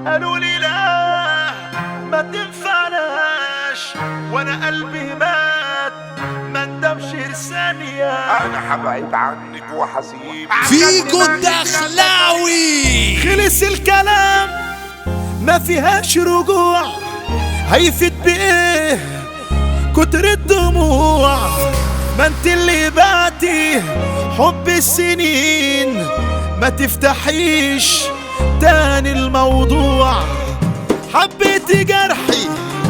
قالوا لي لا ما تنفعناش وانا قلبي مات ما ندمش ثانية انا هبعد عنك وحسيب فيجو الدخلاوي خلص الكلام ما فيهاش رجوع هيفيد بايه كتر الدموع ما انت اللي بعتي حب السنين ما تفتحيش تاني الموضوع حبيت جرحي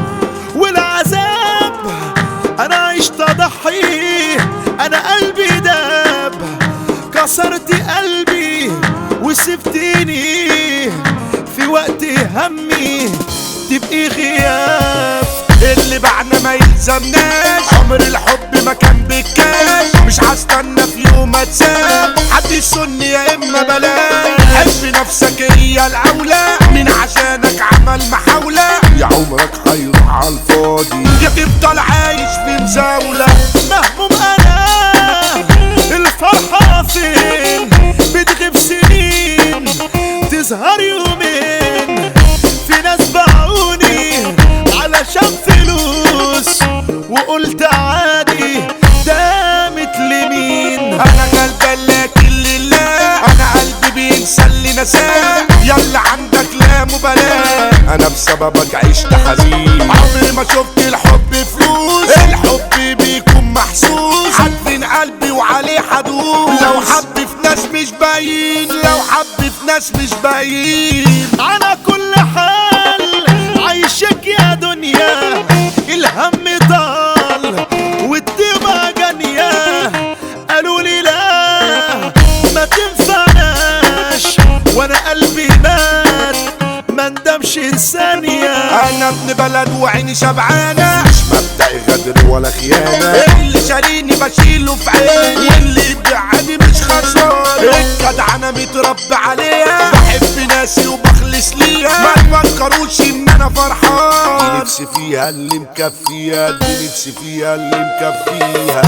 والعذاب انا عشت اضحي انا قلبي داب كسرت قلبي وسبتني في وقت همي تبقي غياب اللي بعنا ما يلزمناش عمر الحب ما كان بالكاش مش هستنى في يوم اتساب حد يسن يا اما بلاش حب نفسك هي الاولى من عشانك عمل محاولة يا عمرك هيروح على الفاضي يا تفضل عايش في مزاولة مهموم انا الفرحة فين بتغيب سنين تظهر يومين في ناس باعوني علشان فلوس وقلت عادي دامت لمين انا غلبان لكن لله انا قلبي بينسى اللي نساه يلا عندك لا مبالاة انا بسببك عشت حزين عمري ما شفت الحب فلوس الحب بيكون محسوس حد قلبي وعليه حدود لو حب في ناس مش باين لو حب في ناس مش باين على كل حال عايشك يا دنيا الهم طال والدمى جانية قالوا لي لا ما تنفعناش وانا قلبي مات ما ندمش ثانية انا ابن بلد وعيني شبعانه مش مبدأ غدر ولا خيانه اللي شاريني بشيله في عيني واللي يبيعني مش خسران الجدع انا متربي عليها بحب ناسي وبخلص ليها ما تفكروش ان انا فرحان نفسي فيها اللي مكفيها دي نفسي فيها اللي مكفيها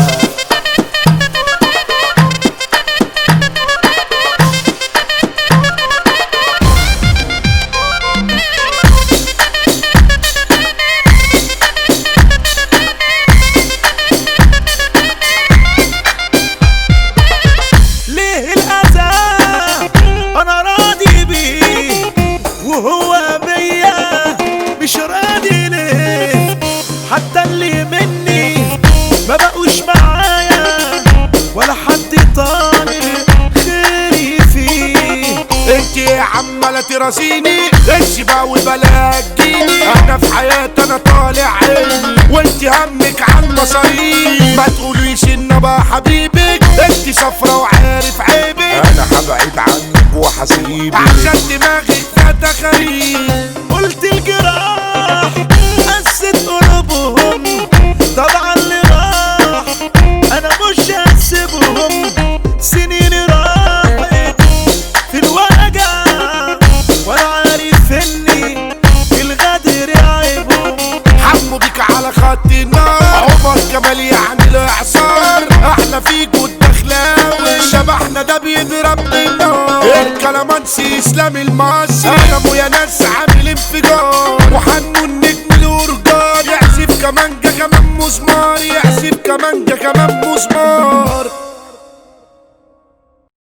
ليه الأذى أنا راضي بيه وهو بيا مش راضي ليه حتى اللي مني ما بقوش معايا ولا حد طالب خيري فيه انت يا عمالة تراسيني الشبا وبلا تجيني انا في حياتي انا طالع عيني وانت همك على المصاريف ما تقوليش ان ابقى حبيبك انت صفرة وعارف عيبك انا هبعد عنك وحسيبك عشان دماغك فاتة خريف قلت الجراح قست قلوبهم طبعا اللي راح انا مش هسيبهم سنين راحت في الوجع وانا عارف اني الغدر عيبهم حمو بيك على خط النار عمر كمال يعني الاعصار احنا فيك والدخلاوي شبحنا ده بيضرب بالنار الكلامانسي اسلام المصري انا ابو يا ناس عامل انفجار وحنو النجم الورجان يعزف كمانجا كمان مسمار يعزف كمانجا كمان مسمار